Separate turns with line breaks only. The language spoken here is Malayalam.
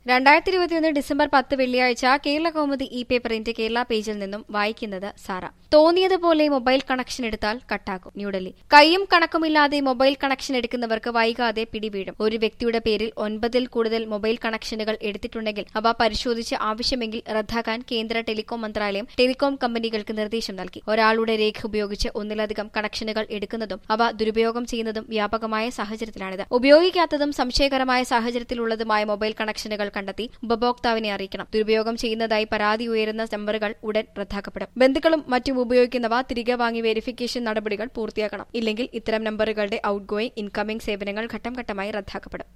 രണ്ടായിരത്തി ഇരുപത്തിയൊന്ന് ഡിസംബർ പത്ത് വെള്ളിയാഴ്ച കേരള കൗമുദി ഇ പേപ്പറിന്റെ കേരള പേജിൽ നിന്നും വായിക്കുന്നത് സാറ തോന്നിയതുപോലെ മൊബൈൽ കണക്ഷൻ എടുത്താൽ കട്ടാക്കും ന്യൂഡൽഹി കൈയും കണക്കുമില്ലാതെ മൊബൈൽ കണക്ഷൻ എടുക്കുന്നവർക്ക് വൈകാതെ പിടിവീഴും ഒരു വ്യക്തിയുടെ പേരിൽ ഒൻപതിൽ കൂടുതൽ മൊബൈൽ കണക്ഷനുകൾ എടുത്തിട്ടുണ്ടെങ്കിൽ അവ പരിശോധിച്ച് ആവശ്യമെങ്കിൽ റദ്ദാക്കാൻ കേന്ദ്ര ടെലികോം മന്ത്രാലയം ടെലികോം കമ്പനികൾക്ക് നിർദ്ദേശം നൽകി ഒരാളുടെ രേഖ ഉപയോഗിച്ച് ഒന്നിലധികം കണക്ഷനുകൾ എടുക്കുന്നതും അവ ദുരുപയോഗം ചെയ്യുന്നതും വ്യാപകമായ സാഹചര്യത്തിലാണിത് ഉപയോഗിക്കാത്തതും സംശയകരമായ സാഹചര്യത്തിലുള്ളതുമായ മൊബൈൽ കണക്ഷനുകൾ കണ്ടെത്തി ഉപഭോക്താവിനെ അറിയിക്കണം ദുരുപയോഗം ചെയ്യുന്നതായി പരാതി ഉയരുന്ന നമ്പറുകൾ ഉടൻ റദ്ദാക്കപ്പെടും ബന്ധുക്കളും മറ്റും ഉപയോഗിക്കുന്നവ തിരികെ വാങ്ങി വെരിഫിക്കേഷൻ നടപടികൾ പൂർത്തിയാക്കണം ഇല്ലെങ്കിൽ ഇത്തരം നമ്പറുകളുടെ ഔട്ട് ഗോയിങ് ഇൻകമിംഗ് സേവനങ്ങൾ ഘട്ടം ഘട്ടമായി റദ്ദാക്കപ്പെടും